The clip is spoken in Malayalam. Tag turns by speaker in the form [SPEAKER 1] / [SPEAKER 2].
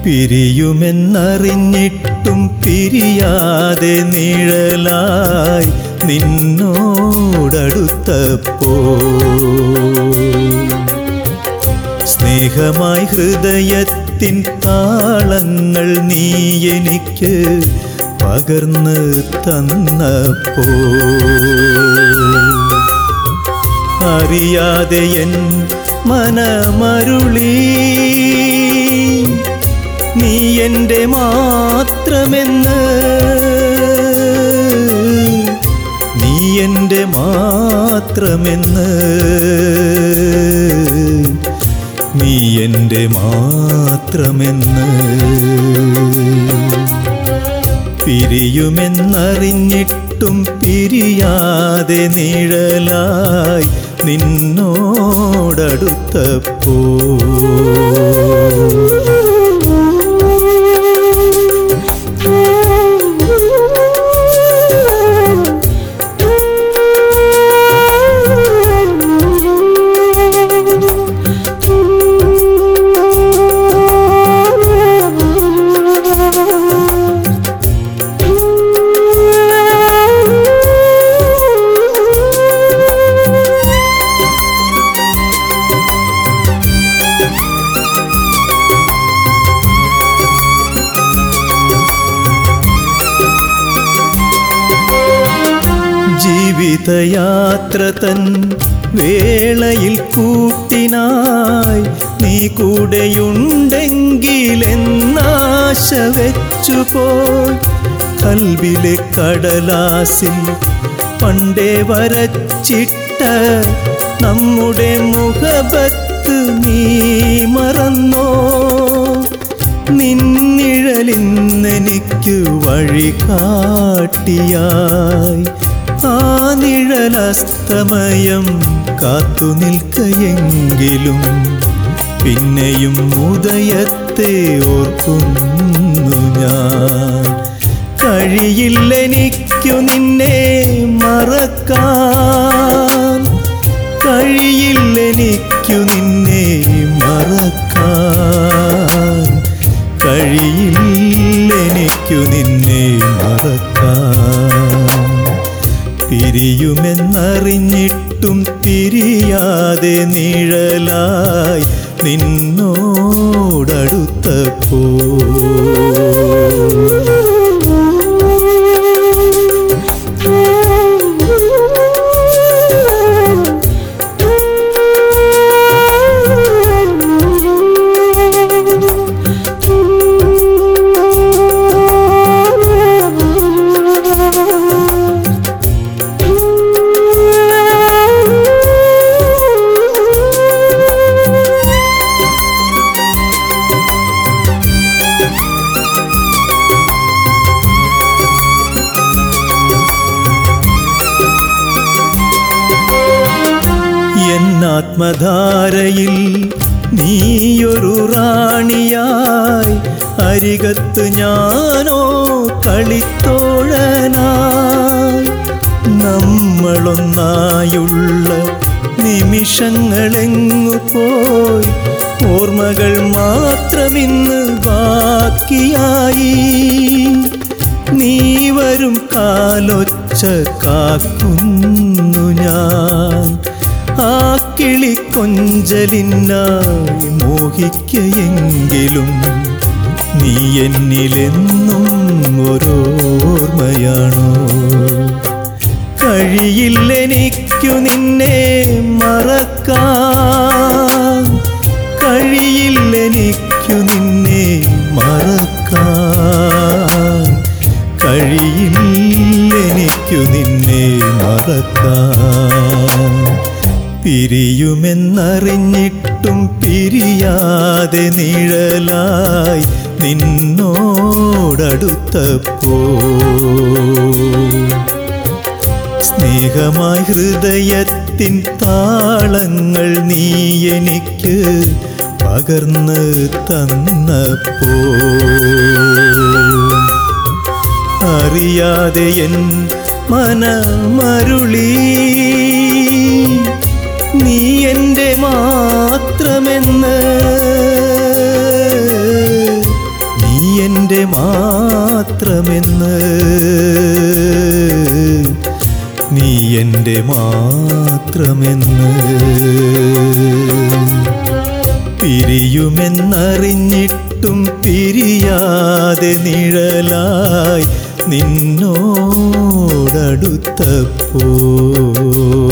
[SPEAKER 1] പിരിയുമെന്നറിഞ്ഞിട്ടും പിരിയാതെ നിഴലായി നിന്നോടടുത്തപ്പോ സ്നേഹമായി ഹൃദയത്തിൻ താളങ്ങൾ നീ എനിക്ക് പകർന്ന് തന്നപ്പോ അറിയാതെ എൻ മനമരുളി നീ എൻ്റെ മാത്രമെന്ന് നീ എൻ്റെ മാത്രമെന്ന് നീ എൻ്റെ മാത്രമെന്ന് പിരിയുമെന്നറിഞ്ഞിട്ടും പിരിയാതെ നിഴലായി നിന്നോടടുത്തപ്പോ ജീവിതയാത്ര തൻ വേളയിൽ കൂട്ടിനായി നീ കൂടെയുണ്ടെങ്കിലെന്നാശ വെച്ചുപോയി കൽവിലെ കടലാസിൽ പണ്ടേ വരച്ചിട്ട നമ്മുടെ മുഖബത്ത് നീ മറന്നോ നിന്നിഴലിന്നെനിക്ക് വഴി കാട്ടിയായി ആ നിഴലസ്തമയം കാത്തു നിൽക്കയെങ്കിലും പിന്നെയും ഉദയത്തെ ഓർക്കുന്നു ഞാൻ കഴിയില്ലെനിക്കു നിന്നെ മറക്കാൻ കഴിയില്ലെനിക്കു നിന്നെ മറക്കാൻ കഴിയില്ലെനിക്കു നിന്നെ മറക്കാൻ പിരിയുമെന്നറിഞ്ഞിട്ടും പിരിയാതെ നിഴലായി നിന്നോടടുത്തപ്പോ എന്നാത്മധാരയിൽ നീയൊരു റാണിയായി അരികത്ത് ഞാനോ കളിത്തോഴനായി നമ്മളൊന്നായുള്ള നിമിഷങ്ങളെങ്ങു പോയി ഓർമ്മകൾ മാത്രമിന്ന് ബാക്കിയായി നീ വരും കാലൊച്ച കാക്കുന്നു ഞാൻ ആ കിളി കൊഞ്ചലിനായി മോഹിക്കയെങ്കിലും നീ എന്നിലെന്നും ഒരോർമ്മയാണോ കഴിയില്ലെനിക്കു നിന്നെ മറക്കാൻ കഴിയില്ലെനിക്കു നിന്നെ മറക്കാൻ കഴിയില്ലെനിക്കു നിന്നെ മറക്കാൻ പിരിയുമെന്നറിഞ്ഞിട്ടും പിരിയാതെ നിഴലായി നിന്നോടടുത്തപ്പോ സ്നേഹമായി ഹൃദയത്തിൻ താളങ്ങൾ നീ എനിക്ക് പകർന്ന് തന്നപ്പോ അറിയാതെ എൻ മനമരുളി നീ എൻ്റെ മാത്രമെന്ന് എൻ്റെ മാത്രമെന്ന് നീ എൻ്റെ മാത്രമെന്ന് പിരിയുമെന്നറിഞ്ഞിട്ടും പിരിയാതെ നിഴലായി നിന്നോടടുത്തപ്പോ